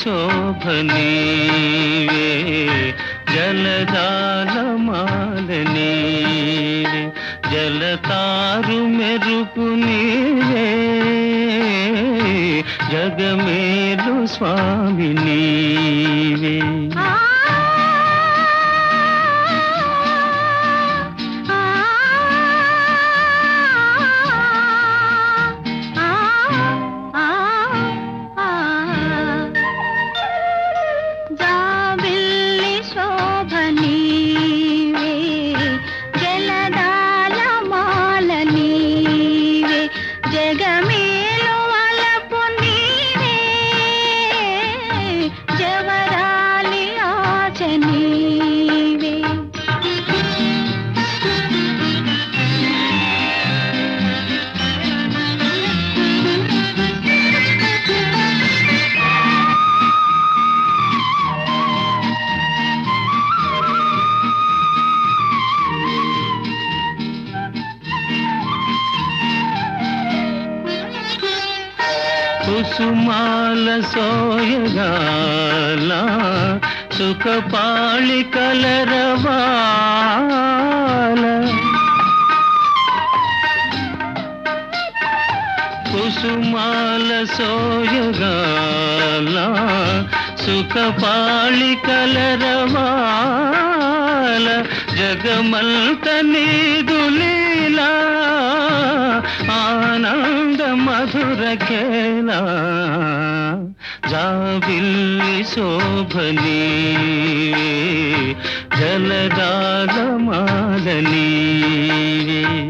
శోభ నీవే జలజాలమాల నీవే జలతారు మెరుపు నీవే జగమేలు స్వామి నీవే ఆ ఆ జాబిల్లి శోభ నీవే జలదాల మాల నీవే జగమేలు వలపు నీవే జవరాలి ఆచ నీవే కుసుమాల సోయగాల సుఖపాళి కలరవాల కుసుమాల సోయగాల సుఖపాళి కలరవాల జగమంత నీదు లీలా ఆనంద మధుర కేలా జాబిల్లి శోభనీ జలదాగమాల నీవే